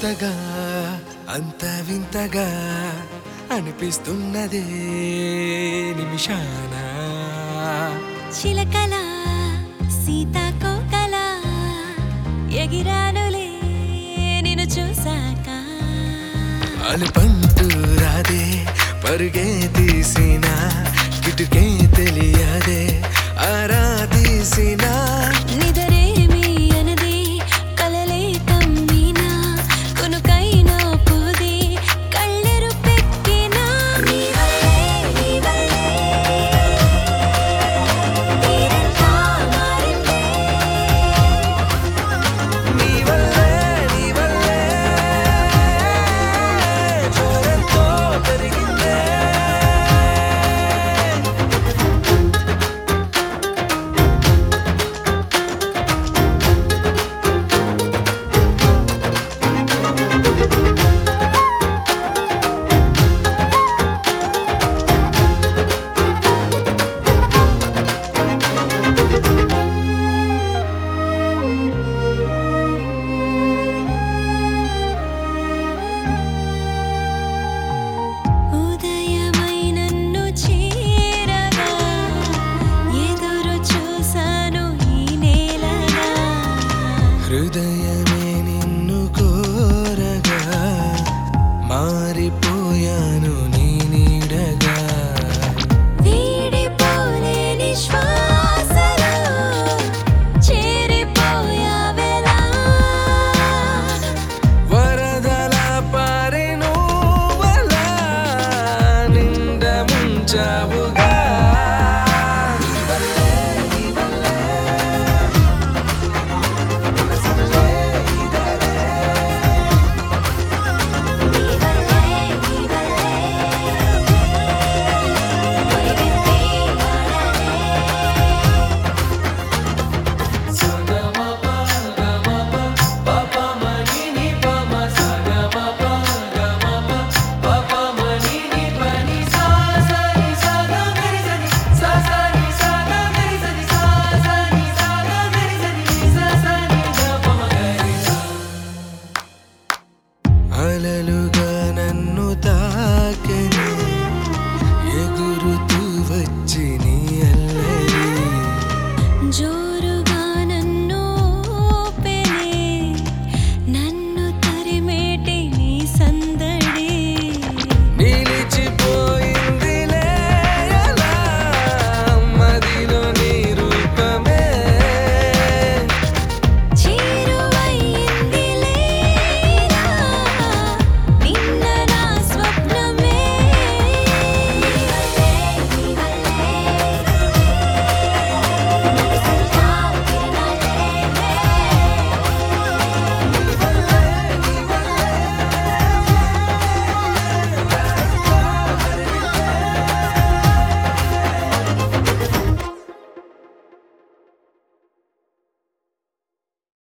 కొత్తగా అంత వింతగా అనిపిస్తున్నదే నిమిషాన చిలకల సీతాకోకల ఎగిరానులే నిన్ను చూసాక అలుపంటూ రాదే పరుగే తీసిన కిటుకే తెలియదే ఆరా తీసిన నిదరేమి అనది కలలే కమ్మినా కొనుకైనా పోది కళ్ళెరు పెక్కినా నీ వల్లే, నీ వల్లే తీరంతా మారిందే. నీ వల్లే నీ వల్లే జోరెంతో పెరిగిందే ఉదయమై నన్ను చేరగా ఎదురు చూశాను ఈ నేలగా హృదయమే